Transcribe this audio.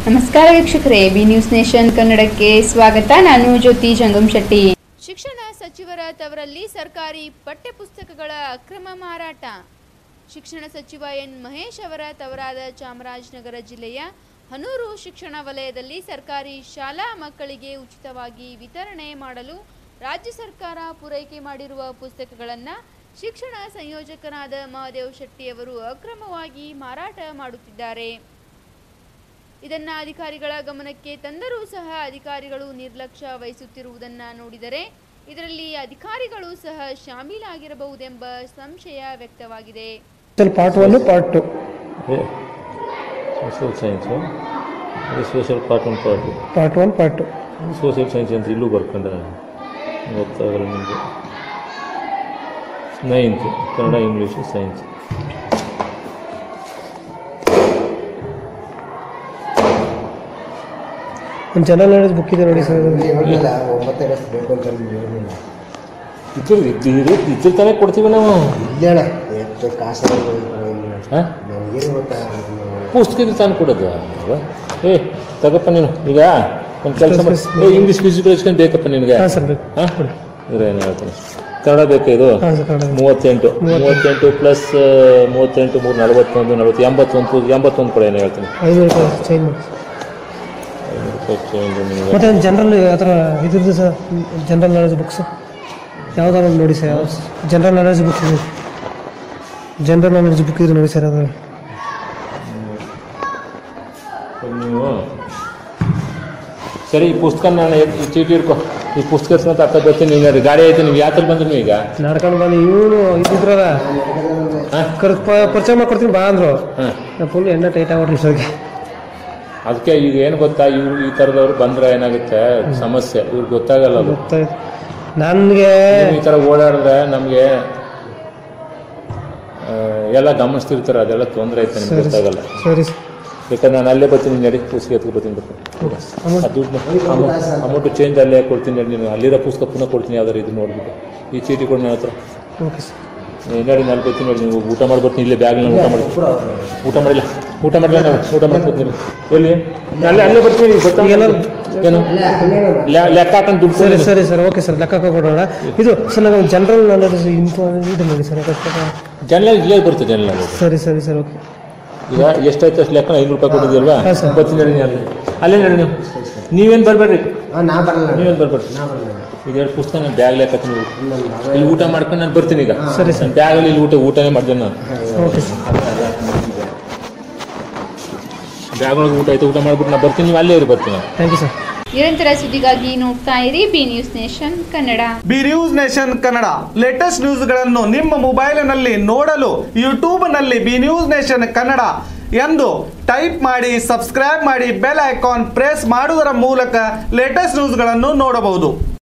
ನಮಸ್ಕಾರ ವೀಕ್ಷಕರೇ B news nation ಕನ್ನಡಕ್ಕೆ ಸ್ವಾಗತ ನಾನು ಜ್ಯೋತಿ ಜಂಗಮ್ ಶೆಟ್ಟಿ ಶಿಕ್ಷಣ ಸಚಿವರ ತವರಲ್ಲಿ ಸರ್ಕಾರಿ ಪಠ್ಯಪುಸ್ತಕಗಳ ಅಕ್ರಮ ಮಾರಾಟ ಶಿಕ್ಷಣ ಸಚಿವ ಎನ್ ಮಹೇಶ್ ಅವರ ತವರಾದ ಚಾಮರಾಜನಗರ ಜಿಲ್ಲೆಯ ಹನೂರು ಶಿಕ್ಷಣ ವಲಯದಲ್ಲಿ ಸರ್ಕಾರಿ ಶಾಲಾ ಮಕ್ಕಳಿಗೆ ಉಚಿತವಾಗಿ ವಿತರಣೆ ಮಾಡಲು ರಾಜ್ಯ ಸರ್ಕಾರ ಪೂರೈಕೆ ಮಾಡಿರುವ ಪುಸ್ತಕಗಳನ್ನು ಶಿಕ್ಷಣ ಸಂಯೋಜಕರಾದ ಮಹಾದೇವ್ ಶೆಟ್ಟಿಯವರು ಅಕ್ರಮವಾಗಿ ಮಾರಾಟ ಮಾಡುತ್ತಿದ್ದಾರೆ ಇದನ್ನ ಅಧಿಕಾರಿಗಳ ಗಮನಕ್ಕೆ ತಂದರೂ ಸಹ ಅಧಿಕಾರಿಗಳು ನಿರ್ಲಕ್ಷ್ಯ ವಹಿಸುತ್ತಿರುವುದನ್ನ ನೋಡಿದರೆ ಇದರಲ್ಲಿ ಅಧಿಕಾರಿಗಳು ಸಹ ಶಾಮೀಲಾಗಿರಬಹುದೆಂಬ ಸಂಶಯ ವ್ಯಕ್ತವಾಗಿದೆ social part one part two social science ಅದು social part one part two part one part two social science ಅಂತ ಇಲ್ಲೂ ಬರ್ಕೊಂಡ ಗೊತ್ತಾಗಲ್ಲ ನಿಮಗೆ ನೈನ್ತ್ ಕನ್ನಡ ಇಂಗ್ಲೀಷು ಸೈನ್ಸ್ ಒಂದು ಜನರಲ್ ನಾಲೆಜ್ ಬುಕ್ ಇದೆ ನೋಡಿ ಸರ್ ಇದು. ಹೇಳಿಲ್ಲ ಒಂಬತ್ತನೇ ಕ್ಲಾಸ್ ಬೇಕು ಅಂತ ಅಂದ್ಬಿಟ್ಟು ಹೇಳಿಲ್ಲ ಇದ್ರ ಇದು ಇದ್ರ ತಾನೇ ಕೊಡ್ತೀವಿ ನಾವು ಇಲ್ಲಣ್ಣ ಎಷ್ಟು ಕಾಸು ಹಾಂ ನಮಗೇನು ಗೊತ್ತಾ ಪುಸ್ತಕ ಇದು ತಾನು ಕೊಡೋದು ಅಲ್ವಾ? ಏ ತಗಪ್ಪ ನೀನು ಈಗ ಒಂದು ಕೆಲಸ ಮಾಡಿ ಏ ಇಂಗ್ಲೀಷ್ ಫಿಸಿಕಲ್ ಎಜುಕೇಶನ್ ಬೇಕಪ್ಪ ನಿನಗೆ ಹಾಂ ಸರ್ ಬೇಕು ಹಾಂ ಇದ್ರೆ ಏನು ಹೇಳ್ತೀನಿ ಕನ್ನಡ ಬೇಕಾ ಇದು ಹಾಂ ಸರ್ ಕನ್ನಡ ಮೂವತ್ತೆಂಟು ಮೂವತ್ತೆಂಟು ಪ್ಲಸ್ ಮೂವತ್ತೆಂಟು ಮೂರು ನಲವತ್ತೊಂದು ನಲವತ್ತು ಎಂಬತ್ತೊಂದು ಎಂಬತ್ತೊಂದು ಕೂಡ ಏನು ಹೇಳ್ತೀನಿ ಐನೂರು ರೂಪಾಯಿ ಚೇಂಜ್ ಮಾಡಿ ಐನೂರು ರೂಪಾಯಿ change ನಿಮಗೆ. ಮತ್ತೆ ಒಂದು ಜನರಲ್ ಆ ಥರ ಇದ್ರದ್ದು ಸರ್ ಜನರಲ್ ನಾಲೆಜ್ ಬುಕ್ಸ್ ಯಾವ್ದಾದ್ರು ಒಂದು ನೋಡಿ ಸರ್ ಯಾವ ಜನರಲ್ ನಾಲೆಜ್ ಬುಕ್ ಇದೆ ಜನರಲ್ ನಾಲೆಜ್ ಬುಕ್ ಇದೆ ನೋಡಿ ಸರ್ ಅದು ನೀವು ಸರಿ ಈ ಪುಸ್ತಕ ನಾನು ಎತ್- ಈ ಚೀಟಿ ಇಟ್ಕೊ ಈ ಪುಸ್ತಕ ಅಂತ ಅರ್ಥ ಬರ್ತೀನಿ ನೀವು ಗಾಡಿ ಐತೆ ನೀವು ಯಾತ್ರ ಬಂದ್ರಿ ನೀವು ಈಗ ನಡ್ಕೊಂಡು ಬಂದು ಇವನು ಇದ್ರಲ್ಲ ಹಾಂ ಕರ್ ಪ- ಪರಿಚಯ ಮಾಡ್ಕೊಡ್ತೀನಿ ಬಾ ಅಂದರು ಹಾಂ ಫುಲ್ ಎಣ್ಣೆ ಟೈಟ್ ಆಗ್ಬಿಟ್ರಿ ಸರ್ಗೆ ಅದಕ್ಕೆ ಈಗ ಏನು ಗೊತ್ತಾ ಇವ್ರು ಈ ಥರದವ್ರು ಬಂದ್ರೆ ಏನಾಗುತ್ತೆ ಸಮಸ್ಯೆ ಇವ್ರಿಗೆ ಗೊತ್ತಾಗಲ್ಲ ಅದು ಗೊತ್ತಾಯ್ತು ನನಗೆ ನೀವು ಈ ಥರ ಓಡಾಡಿದ್ರೆ ನಮಗೆ ಎಲ್ಲ ಗಮನಿಸ್ತಿರ್ತಾರೆ ಅದೆಲ್ಲ ತೊಂದರೆ ಐತೆ ನಿಮ್ಗೆ ಸರಿ ಗೊತ್ತಾಗಲ್ಲ ಸರಿ ಸರ್ ಬೇಕಾದ್ರೆ ನಾನು ಅಲ್ಲೇ ಬರ್ತೀನಿ ನಡಿ ಪುಸ್ತಕ ಎತ್ಕೊ ಬರ್ತೀನಿ ಬರ್ತೀನಿ ಅಮೌಂಟ್ ಆ ದುಡ್ಡು ಅಮೌಂಟ್ ಚೇಂಜ್ ಅಲ್ಲೇ ಕೊಡ್ತೀನಿ ನಡಿ ನೀನು ಅಲ್ಲಿರೋ ಪುಸ್ತಕ ಪುನಃ ಕೊಡ್ತೀನಿ ಯಾವ್ದಾರು ಇದು ನೋಡ್ಬಿಟ್ಟು ಈ ಚೀಟಿ ಕೊಡಿ ನನ್ನ ಹತ್ರ ಓಕೆ ಸರ್ ಏ, ನಡಿ ನಾನು ಬರ್ತೀನಿ ನೋಡಿ ನೀವು ಊಟ ಮಾಡಿ ಬರ್ತೀನಿ ಇಲ್ಲೇ ಬ್ಯಾಗ್ ಊಟ ಮಾಡಿ ಊಟ ಮಾಡಿಲ್ಲ ಊಟ ಮಾಡಿಲ್ಲ ನಾವು ಊಟ ಮಾಡ್ಕೊತೀನಿ ಎಲ್ಲಿ ಅಲ್ಲೇ ಅಲ್ಲೇ ಬರ್ತೀನಿ ನೀವು ಬರ್ತಾ ಈಗೆಲ್ಲ- ಏನು ಲೆ- ಲೆಕ್ಕ ಹಾಕೊಂಡು ದುಡ್ಡು ಸರಿ ಕೊಡಿ. ಸರಿ ಸರ್ ಓಕೆ ಸರ್ ಲೆಕ್ಕ ಕೊಡೋಣ ಇದು ಸರ್ ನಾವು ಜನರಲ್ ನಾಲೆಜ್ ಇನ್ಫೋ ಇದು ನೋಡಿ ಸರ್ ಜನರಲ್ ಇಲ್ಲೇ ಬರುತ್ತೆ ಜನರಲ್ ಸರಿ ಸರಿ ಸರ್ ಓಕೆ ಈಗ ಎಷ್ಟಾಯ್ತು ಅಷ್ಟು ಲೆಕ್ಕ ಐನೂರು ರೂಪಾಯಿ ಕೊಟ್ಟಿದ್ಯಲ್ವಾ ಹಾಂ, ಸರ್. ಬರ್ತೀನಿ ನಡಿ ನೀವು ಅಲ್ಲೇ ಅಲ್ಲೇ ನಡಿ ನೀವು ನೀವೇನು ಬರಬೇಡ್ರಿ ಹಾಂ ನಾ ಬರಲ್ಲ ನೀವೇನು ಬರ್ಬೇಡ್ರಿ ನಾ ಬರಲ್ಲ ಈಗ ಎರಡು ಪುಸ್ತಕ ನಾನು ಬ್ಯಾಗ್ ಲೆಕ್ಕ ಹಾಕ್ತೀನಿ ಇಲ್ಲಿ ಊಟ ಮಾಡ್ಕೊಂಡು ನಾನು ಬರ್ತೀನಿ ಈಗ ಸರಿ ಸರ್. ನನ್ನ ಬ್ಯಾಗಲ್ಲಿ ಇಲ್ಲಿ ಊಟ ಊಟನೇ ಮಾಡ್ತೇನೆ ನಾನು ಓಕೆ ಸರ್ ಬ್ಯಾಗ್ ಒಳಗೆ ಊಟ ಆಯ್ತು ಊಟ ಮಾಡ್ಬಿಟ್ಟು ನಾನು ಬರ್ತೀನಿ ನೀವು ಅಲ್ಲೇ ಇರಿ ಬರ್ತೀನಿ ನಾನು. ಥ್ಯಾಂಕ್ ಯು ಸರ್ ನಿರಂತರ ಸುದ್ದಿಗಾಗಿ ನೋಡ್ತಾ ಇರಿ B news nation Kannada B news nation Kannada latest ನ್ಯೂಸ್ಗಳನ್ನು ನಿಮ್ಮ ಮೊಬೈಲಿನಲ್ಲಿ ನೋಡಲು ಯೂಟ್ಯೂಬ್ನಲ್ಲಿ ಬಿ ನ್ಯೂಸ್ ನೇಷನ್ ಕನ್ನಡ ಎಂದು ಟೈಪ್ ಮಾಡಿ ಸಬ್ಸ್ಕ್ರೈಬ್ ಮಾಡಿ ಬೆಲ್ ಐಕಾನ್ ಪ್ರೆಸ್ ಮಾಡುವುದರ ಮೂಲಕ ಲೇಟೆಸ್ಟ್ ನ್ಯೂಸ್ಗಳನ್ನು ನೋಡಬಹುದು